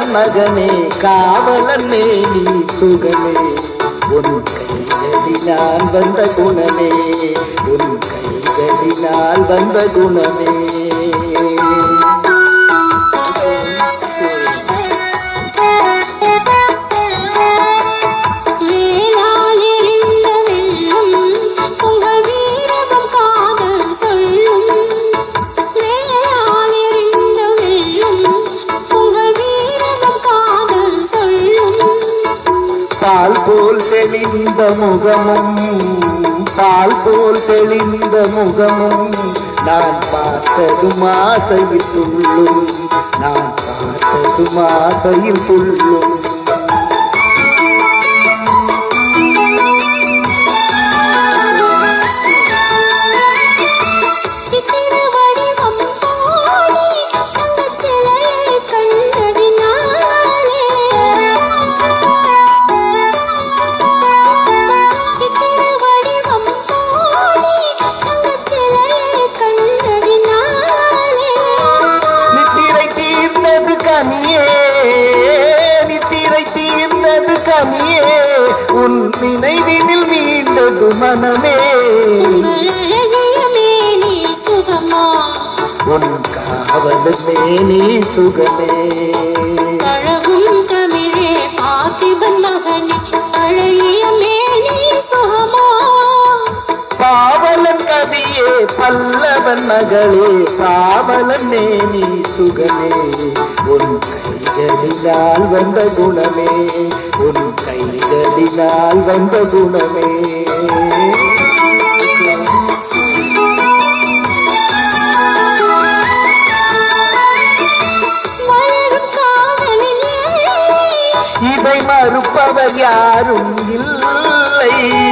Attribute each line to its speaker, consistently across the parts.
Speaker 1: பல்லவன் மகனே காவலனே நீ சுகமே உன் கைகளினால் வந்த குணமே உன் கைகளினால் வந்த குணமே
Speaker 2: வேளால் எரிந்த வெள்ளம் உங்கள் வீரமும் காதல் சொல்லும் வேளால் எரிந்த வெள்ளம் உங்கள் வீரமும் காதல் சொல்லும்
Speaker 1: பால் போல் தெளிந்த முகமும் பால் போல் தெளிந்த முகமும் நான் பார்த்ததும் ஆசையில் துள்ளும் நான் பார்த்ததும் ஆசையில் துள்ளும்
Speaker 2: சித்திர வடிவம் போலே தங்கச் சிலையை கண்டதினாலே சித்திர வடிவம் போலே தங்கச் சிலையை கண்டதினாலே
Speaker 1: நித்திரை தீர்ந்தது கனியே நித்திரை தீர்ந்தது கனியே உன் நினைவினில் மீண்டது மனமே
Speaker 2: உங்கள் அழகிய மேனி சுகமா
Speaker 1: உன் காவலுமே நீ சுகமே
Speaker 2: அழகும் தமிழே பார்த்திபன் மகனே அழகிய மேனி சுகமா
Speaker 1: பாவலன் கவியே பல்லவன் மகளே பாவலனே நீ சுகமே உன் கைகளினால் வந்த குணமே உன் கைகளினால் வந்த குணமே
Speaker 2: வளரும் காதலின் எல்லை
Speaker 1: இதை மறுப்பவர் யாரும் இல்லை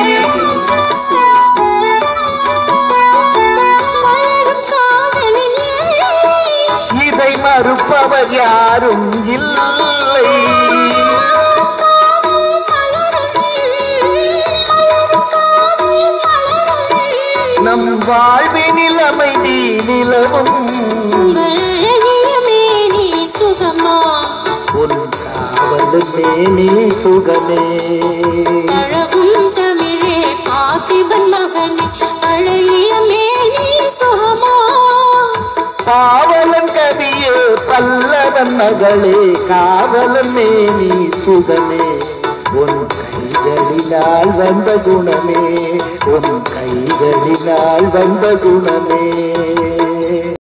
Speaker 2: வளரும் காதலின் எல்லை
Speaker 1: இதை மறுப்பவர் யாரும் இல்லை
Speaker 2: மலரும் காதல் மலரும் மலரும் காதல் மலரும்
Speaker 1: நம் வாழ்வினில் அமைதி நிலவும்
Speaker 2: உங்கள் அழகிய மேனி சுகமா
Speaker 1: உன் காவலுமே நீ சுகமே
Speaker 2: அழகும் தமிழே பார்த்திபன் மகனே அழகிய மேனி சுகமா
Speaker 1: பாவலன் கவியே பல்லவன் மகளே காவலனே நீ சுகமே உன் கைகளினால் வந்த குணமே உன் கைகளினால் வந்த குணமே